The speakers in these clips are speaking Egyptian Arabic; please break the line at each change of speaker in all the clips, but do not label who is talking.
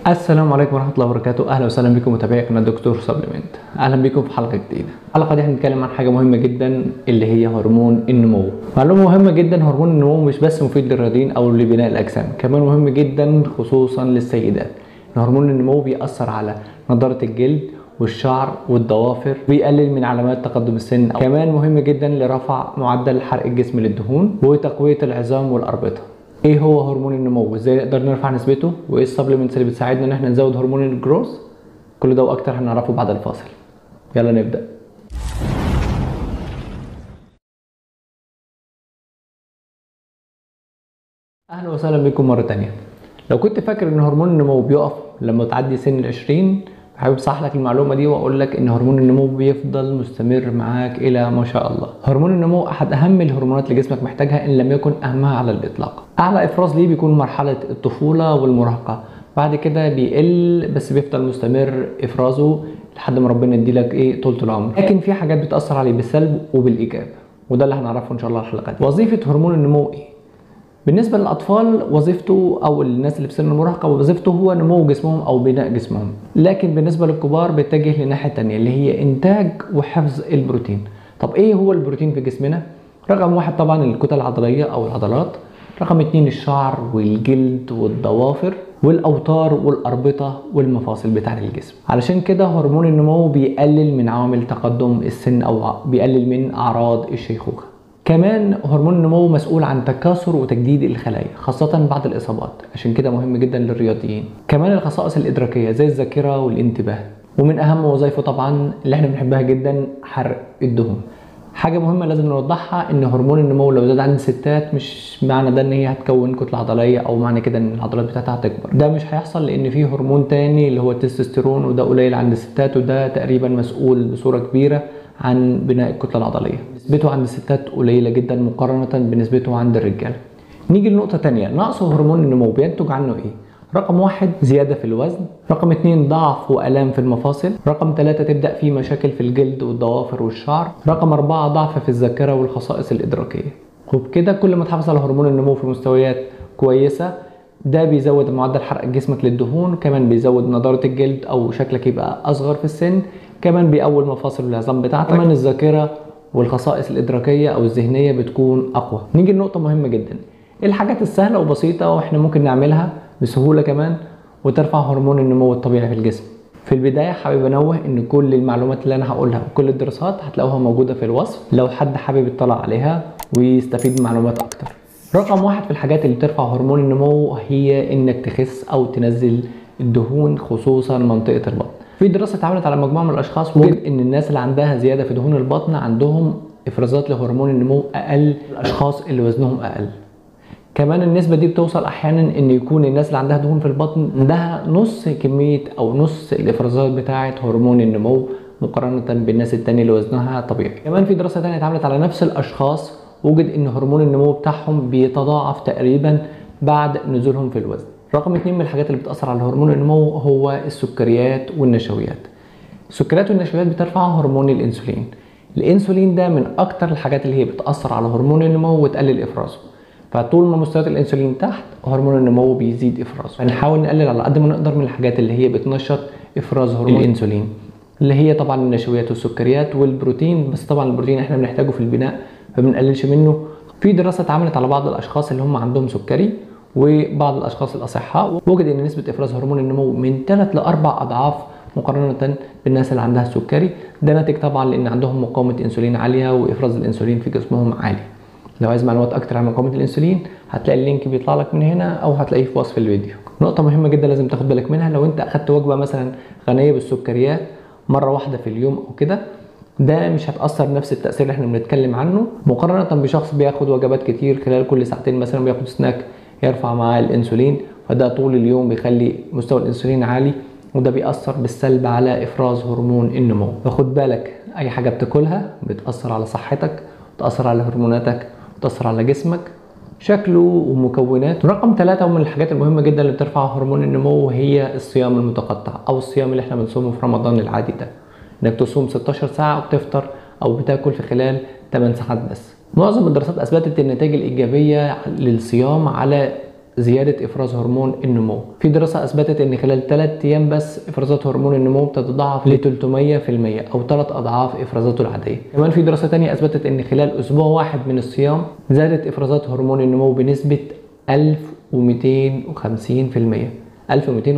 السلام عليكم ورحمه الله وبركاته اهلا وسهلا بكم متابعي قناه دكتور سبلمنت اهلا بكم في حلقه جديده الحلقه دي هنتكلم عن حاجه مهمه جدا اللي هي هرمون النمو معلومه مهمه جدا هرمون النمو مش بس مفيد للرياضيين او لبناء الاجسام كمان مهم جدا خصوصا للسيدات إن هرمون النمو بيأثر على نضاره الجلد والشعر والضوافر بيقلل من علامات تقدم السن كمان مهم جدا لرفع معدل حرق الجسم للدهون وتقويه العظام والاربطه ايه هو هرمون النمو وازاي نقدر نرفع نسبته وايه السبلمنتس اللي بتساعدنا ان احنا نزود هرمون الجروث كل ده واكتر هنعرفه بعد الفاصل يلا نبدا اهلا وسهلا بكم مره تانية لو كنت فاكر ان هرمون النمو بيقف لما تعدي سن العشرين حابب اصحح لك المعلومه دي واقول لك ان هرمون النمو بيفضل مستمر معاك الى ما شاء الله هرمون النمو احد اهم الهرمونات اللي جسمك محتاجها ان لم يكن اهمها على الاطلاق اعلى افراز ليه بيكون مرحله الطفوله والمراهقه بعد كده بيقل بس بيفضل مستمر افرازه لحد ما ربنا يديلك ايه طولة العمر لكن في حاجات بتاثر عليه بالسلب وبالايجاب وده اللي هنعرفه ان شاء الله الحلقه دي وظيفه هرمون النمو ايه بالنسبة للأطفال وظيفته أو الناس اللي في سن المراهقة وظيفته هو نمو جسمهم أو بناء جسمهم لكن بالنسبة للكبار بيتجه للناحية التانية اللي هي إنتاج وحفظ البروتين طب إيه هو البروتين في جسمنا؟ رقم واحد طبعا الكتل العضلية أو العضلات رقم اتنين الشعر والجلد والضوافر والأوتار والأربطة والمفاصل بتاع الجسم علشان كده هرمون النمو بيقلل من عوامل تقدم السن أو بيقلل من أعراض الشيخوخة كمان هرمون النمو مسؤول عن تكاثر وتجديد الخلايا خاصة بعد الإصابات عشان كده مهم جدا للرياضيين كمان الخصائص الإدراكية زي الذاكرة والانتباه ومن أهم وظائفه طبعا اللي احنا بنحبها جدا حرق الدهون حاجة مهمة لازم نوضحها ان هرمون النمو لو زاد عند الستات مش معنى ده ان هي هتكون كتلة عضلية او معنى كده ان العضلات بتاعتها هتكبر ده مش هيحصل لان في هرمون تاني اللي هو التستوستيرون وده قليل عند الستات وده تقريبا مسؤول بصورة كبيرة عن بناء الكتلة العضلية نسبته عند الستات قليلة جدا مقارنة بنسبته عند الرجال نيجي لنقطة تانية نقص هرمون النمو بينتج عنه ايه رقم واحد زيادة في الوزن رقم اتنين ضعف وألام في المفاصل رقم ثلاثة تبدأ في مشاكل في الجلد والضوافر والشعر رقم أربعة ضعف في الذاكرة والخصائص الإدراكية وبكده كل ما تحافظ على هرمون النمو في مستويات كويسة ده بيزود معدل حرق جسمك للدهون كمان بيزود نضارة الجلد أو شكلك يبقى أصغر في السن كمان بيقوي المفاصل والعظام بتاعتك كمان الذاكرة والخصائص الإدراكية أو الذهنية بتكون أقوى نيجي لنقطة مهمة جدا إيه الحاجات السهلة وبسيطة وإحنا ممكن نعملها بسهولة كمان وترفع هرمون النمو الطبيعي في الجسم في البداية حابب أنوه إن كل المعلومات اللي أنا هقولها وكل الدراسات هتلاقوها موجودة في الوصف لو حد حابب يطلع عليها ويستفيد من معلومات أكتر رقم واحد في الحاجات اللي بترفع هرمون النمو هي إنك تخس أو تنزل الدهون خصوصا منطقة البطن في دراسة اتعملت على مجموعة من الأشخاص وجد إن الناس اللي عندها زيادة في دهون البطن عندهم إفرازات لهرمون النمو أقل من الأشخاص اللي وزنهم أقل كمان النسبة دي بتوصل أحيانا إن يكون الناس اللي عندها دهون في البطن عندها نص كمية أو نص الإفرازات بتاعة هرمون النمو مقارنة بالناس التانية اللي وزنها طبيعي كمان في دراسة تانية اتعملت على نفس الأشخاص وجد إن هرمون النمو بتاعهم بيتضاعف تقريبا بعد نزولهم في الوزن رقم اتنين من الحاجات اللي بتأثر على هرمون النمو هو السكريات والنشويات السكريات والنشويات بترفع هرمون الانسولين الانسولين ده من اكتر الحاجات اللي هي بتأثر على هرمون النمو وتقلل افرازه فطول ما مستويات الانسولين تحت هرمون النمو بيزيد افرازه فنحاول نقلل على قد ما نقدر من الحاجات اللي هي بتنشط افراز هرمون الانسولين اللي هي طبعا النشويات والسكريات والبروتين بس طبعا البروتين احنا بنحتاجه في البناء فبنقللش منه في دراسه اتعملت على بعض الاشخاص اللي هم عندهم سكري وبعض الاشخاص الاصحاء وجد ان نسبه افراز هرمون النمو من 3 ل 4 اضعاف مقارنه بالناس اللي عندها السكري ده ناتج طبعا لان عندهم مقاومه انسولين عاليه وافراز الانسولين في جسمهم عالي لو عايز معلومات اكتر عن مقاومه الانسولين هتلاقي اللينك بيطلع لك من هنا او هتلاقيه في وصف الفيديو نقطه مهمه جدا لازم تاخد بالك منها لو انت اخدت وجبه مثلا غنيه بالسكريات مره واحده في اليوم او كده ده مش هتأثر نفس التأثير اللي احنا بنتكلم عنه مقارنة بشخص بياخد وجبات كتير خلال كل ساعتين مثلا بياخد سناك يرفع معاه الانسولين فده طول اليوم بيخلي مستوى الانسولين عالي وده بيأثر بالسلب على افراز هرمون النمو فخد بالك اي حاجة بتاكلها بتأثر على صحتك بتأثر على هرموناتك بتأثر على جسمك شكله ومكوناته رقم ثلاثة ومن الحاجات المهمة جدا اللي بترفع هرمون النمو هي الصيام المتقطع او الصيام اللي احنا بنصومه في رمضان العادي ده انك تصوم 16 ساعة وبتفطر او بتاكل في خلال 8 ساعات بس معظم الدراسات اثبتت النتائج الايجابيه للصيام على زيادة إفراز هرمون النمو في دراسة أثبتت أن خلال 3 أيام بس إفرازات هرمون النمو بتتضاعف ل 300% أو 3 أضعاف إفرازاته العادية كمان في دراسة تانية أثبتت أن خلال أسبوع واحد من الصيام زادت إفرازات هرمون النمو بنسبة 1250% 1250%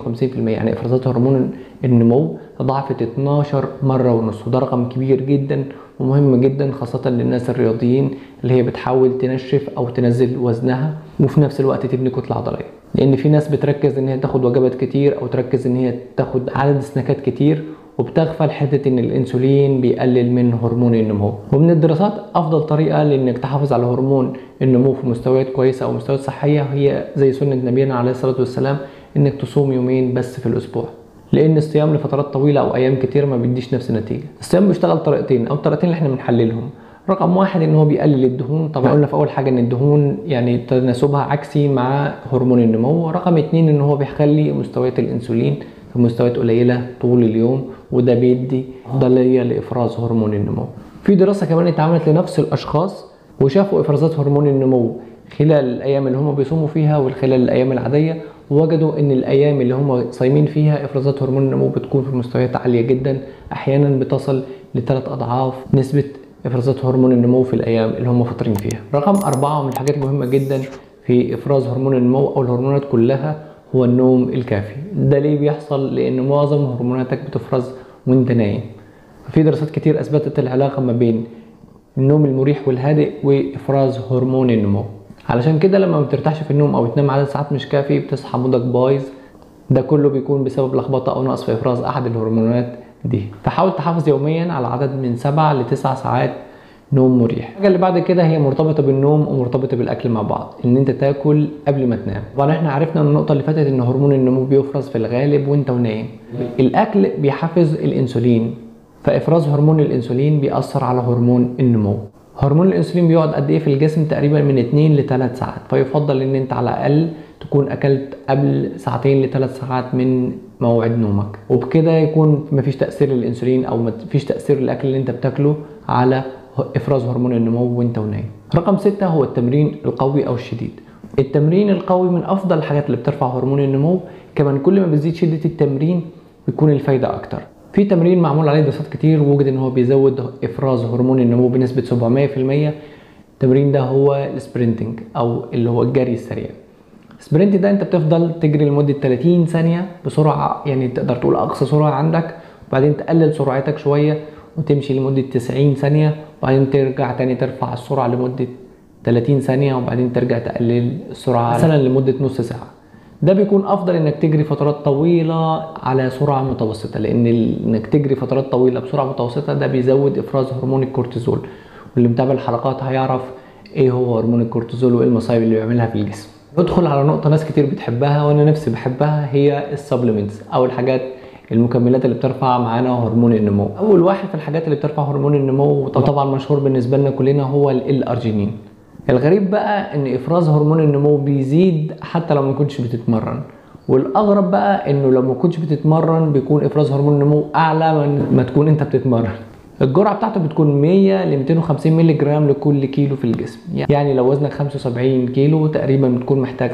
يعني افرازات هرمون النمو تضاعفت 12 مره ونص وده رقم كبير جدا ومهم جدا خاصه للناس الرياضيين اللي هي بتحاول تنشف او تنزل وزنها وفي نفس الوقت تبني كتله عضليه لان في ناس بتركز ان هي تاخد وجبات كتير او تركز ان هي تاخد عدد سناكات كتير وبتغفل حته ان الانسولين بيقلل من هرمون النمو ومن الدراسات افضل طريقه لانك تحافظ على هرمون النمو في مستويات كويسه او مستويات صحيه هي زي سنه نبينا عليه الصلاه والسلام انك تصوم يومين بس في الاسبوع لان الصيام لفترات طويله او ايام كتير ما بيديش نفس النتيجه الصيام بيشتغل طريقتين او الطريقتين اللي احنا بنحللهم رقم واحد ان هو بيقلل الدهون طبعا قلنا في اول حاجه ان الدهون يعني تناسبها عكسي مع هرمون النمو رقم اتنين ان هو بيخلي مستويات الانسولين في مستويات قليله طول اليوم وده بيدي افضليه لافراز هرمون النمو في دراسه كمان اتعملت لنفس الاشخاص وشافوا افرازات هرمون النمو خلال الايام اللي هم بيصوموا فيها وخلال الايام العاديه وجدوا ان الايام اللي هم صايمين فيها افرازات هرمون النمو بتكون في مستويات عاليه جدا احيانا بتصل لثلاث اضعاف نسبه افرازات هرمون النمو في الايام اللي هم فاطرين فيها رقم أربعة من الحاجات المهمه جدا في افراز هرمون النمو او الهرمونات كلها هو النوم الكافي ده ليه بيحصل لان معظم هرموناتك بتفرز وانت نايم في دراسات كتير اثبتت العلاقه ما بين النوم المريح والهادئ وافراز هرمون النمو علشان كده لما ما بترتاحش في النوم او تنام عدد ساعات مش كافي بتصحى مودك بايظ ده كله بيكون بسبب لخبطه او نقص في افراز احد الهرمونات دي فحاول تحافظ يوميا على عدد من 7 ل 9 ساعات نوم مريح الحاجه اللي بعد كده هي مرتبطه بالنوم ومرتبطه بالاكل مع بعض ان انت تاكل قبل ما تنام طبعا احنا عرفنا من النقطه اللي فاتت ان هرمون النمو بيفرز في الغالب وانت ونايم الاكل بيحفز الانسولين فافراز هرمون الانسولين بيأثر على هرمون النمو هرمون الانسولين بيقعد قد ايه في الجسم تقريبا من 2 ل 3 ساعات فيفضل ان انت على الاقل تكون اكلت قبل ساعتين لثلاث ساعات من موعد نومك وبكده يكون مفيش تاثير للانسولين او مفيش تاثير للاكل اللي انت بتاكله على افراز هرمون النمو وانت ونايم رقم ستة هو التمرين القوي او الشديد التمرين القوي من افضل الحاجات اللي بترفع هرمون النمو كمان كل ما بتزيد شده التمرين بيكون الفايده اكتر في تمرين معمول عليه دراسات كتير ووجد ان هو بيزود افراز هرمون النمو بنسبه 700% التمرين ده هو السبرنتنج او اللي هو الجري السريع السبرنت ده انت بتفضل تجري لمده 30 ثانيه بسرعه يعني تقدر تقول اقصى سرعه عندك وبعدين تقلل سرعتك شويه وتمشي لمده 90 ثانيه وبعدين ترجع تاني ترفع السرعه لمده 30 ثانيه وبعدين ترجع تقلل السرعه مثلا لمده نص ساعه ده بيكون افضل انك تجري فترات طويله على سرعه متوسطه لان انك تجري فترات طويله بسرعه متوسطه ده بيزود افراز هرمون الكورتيزول واللي متابع الحلقات هيعرف ايه هو هرمون الكورتيزول وايه المصايب اللي بيعملها في الجسم ندخل على نقطه ناس كتير بتحبها وانا نفسي بحبها هي السبلمنتس او الحاجات المكملات اللي بترفع معانا هرمون النمو اول واحد في الحاجات اللي بترفع هرمون النمو وطبعا مشهور بالنسبه لنا كلنا هو الارجينين الغريب بقى ان افراز هرمون النمو بيزيد حتى لو ما كنتش بتتمرن والاغرب بقى انه لو ما كنتش بتتمرن بيكون افراز هرمون النمو اعلى من ما تكون انت بتتمرن الجرعه بتاعته بتكون 100 ل 250 مللي جرام لكل كيلو في الجسم يعني لو وزنك 75 كيلو تقريبا بتكون محتاج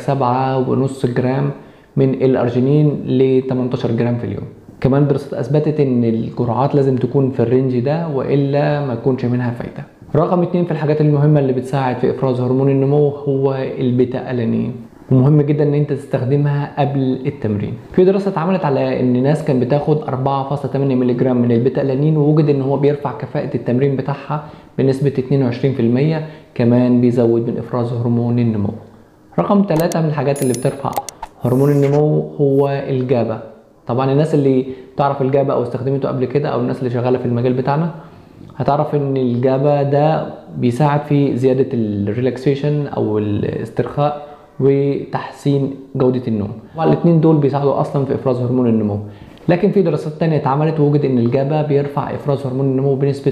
7.5 جرام من الارجينين ل 18 جرام في اليوم كمان دراسات اثبتت ان الجرعات لازم تكون في الرينج ده والا ما يكونش منها فايده رقم اتنين في الحاجات المهمة اللي بتساعد في إفراز هرمون النمو هو البيتا ألانين ومهم جدا ان انت تستخدمها قبل التمرين في دراسه اتعملت على ان ناس كان بتاخد 4.8 مللي جرام من البيتا الانين ووجد ان هو بيرفع كفاءه التمرين بتاعها بنسبه 22% كمان بيزود من افراز هرمون النمو رقم ثلاثة من الحاجات اللي بترفع هرمون النمو هو الجابا طبعا الناس اللي تعرف الجابا او استخدمته قبل كده او الناس اللي شغاله في المجال بتاعنا هتعرف ان الجابا ده بيساعد في زياده الريلاكسيشن او الاسترخاء وتحسين جودة النوم الاثنين دول بيساعدوا اصلا في افراز هرمون النمو لكن في دراسات تانية اتعملت ووجد ان الجابا بيرفع افراز هرمون النمو بنسبة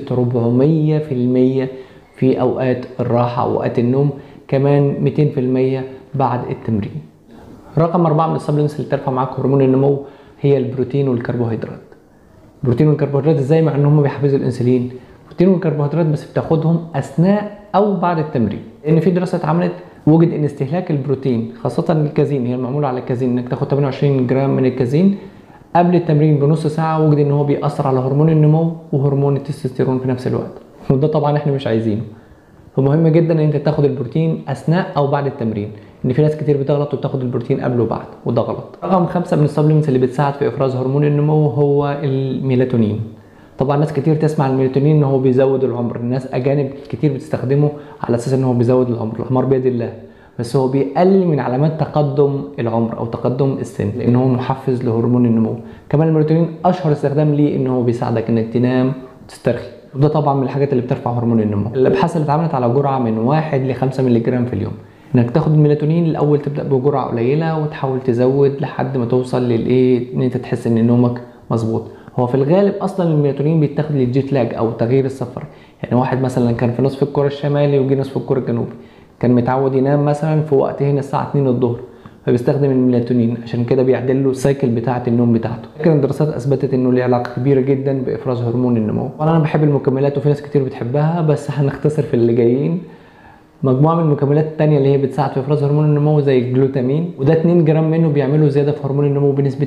400% في اوقات الراحة اوقات النوم كمان 200% بعد التمرين رقم أربعة من السبلمنتس اللي ترفع معاك هرمون النمو هي البروتين والكربوهيدرات البروتين والكربوهيدرات ازاي مع ان هم بيحفزوا الانسولين البروتين والكربوهيدرات بس بتاخدهم اثناء او بعد التمرين لان في دراسه اتعملت وجد ان استهلاك البروتين خاصه الكازين هي المعموله على الكازين انك تاخد 28 جرام من الكازين قبل التمرين بنص ساعه وجد ان هو بيأثر على هرمون النمو وهرمون التستوستيرون في نفس الوقت وده طبعا احنا مش عايزينه فمهم جدا ان انت تاخد البروتين اثناء او بعد التمرين ان في ناس كتير بتغلط وبتاخد البروتين قبل وبعد وده غلط رقم خمسة من السبلمنتس اللي بتساعد في افراز هرمون النمو هو الميلاتونين طبعا ناس كتير تسمع الميلاتونين ان هو بيزود العمر الناس اجانب كتير بتستخدمه على اساس ان هو بيزود العمر الحمار بيد الله بس هو بيقلل من علامات تقدم العمر او تقدم السن لان هو محفز لهرمون النمو كمان الميلاتونين اشهر استخدام ليه ان هو بيساعدك انك تنام وتسترخي وده طبعا من الحاجات اللي بترفع هرمون النمو الابحاث اللي اتعملت على جرعه من 1 ل 5 مللي جرام في اليوم انك تاخد الميلاتونين الاول تبدا بجرعه قليله وتحاول تزود لحد ما توصل للايه ان انت تحس ان نومك مظبوط هو في الغالب اصلا الميلاتونين بيتاخد للجيت لاج او تغيير السفر يعني واحد مثلا كان في نصف الكره الشمالي وجي نصف الكره الجنوبي كان متعود ينام مثلا في وقت هنا الساعه 2 الظهر فبيستخدم الميلاتونين عشان كده بيعدل له السايكل بتاعه النوم بتاعته لكن الدراسات اثبتت انه له علاقه كبيره جدا بافراز هرمون النمو وانا بحب المكملات وفي ناس كتير بتحبها بس هنختصر في اللي جايين مجموعه من المكملات التانية اللي هي بتساعد في افراز هرمون النمو زي الجلوتامين وده 2 جرام منه بيعملوا زياده في هرمون النمو بنسبه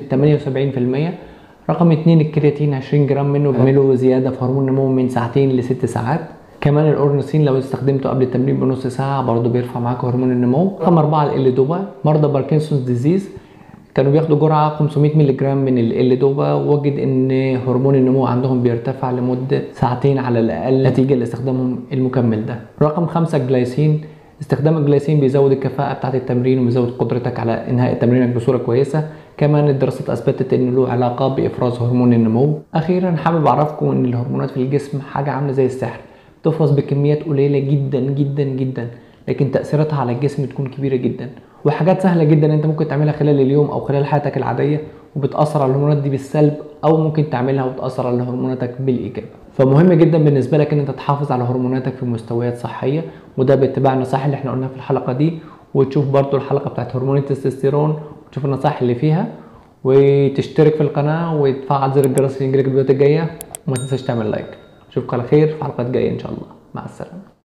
78% رقم 2 الكرياتين 20 جرام منه بيعملوا زياده في هرمون النمو من ساعتين لست ساعات كمان الاورنسين لو استخدمته قبل التمرين بنص ساعه برضه بيرفع معاك هرمون النمو رقم 4 ال دوبا مرضى باركنسونز ديزيز كانوا بياخدوا جرعه 500 مللي جرام من ال دوبا وجد ان هرمون النمو عندهم بيرتفع لمده ساعتين على الاقل نتيجه لاستخدامهم المكمل ده رقم 5 الجلايسين استخدام الجلايسين بيزود الكفاءة بتاعة التمرين وبيزود قدرتك على انهاء تمرينك بصورة كويسة كمان الدراسات اثبتت ان له علاقة بافراز هرمون النمو اخيرا حابب اعرفكم ان الهرمونات في الجسم حاجة عاملة زي السحر تفرز بكميات قليلة جدا جدا جدا لكن تأثيراتها على الجسم تكون كبيرة جدا وحاجات سهلة جدا انت ممكن تعملها خلال اليوم او خلال حياتك العادية وبتأثر على الهرمونات دي بالسلب او ممكن تعملها وتأثر على هرموناتك بالايجاب فمهم جدا بالنسبة لك ان انت تحافظ على هرموناتك في مستويات صحية وده باتباع النصائح اللي احنا قلناها في الحلقة دي وتشوف برضو الحلقة بتاعت هرمون التستوستيرون وتشوف النصائح اللي فيها وتشترك في القناة وتفعل زر الجرس اللي يجيلك الفيديوهات الجاية وما تنساش تعمل لايك اشوفك على خير في حلقات جاية ان شاء الله مع السلامة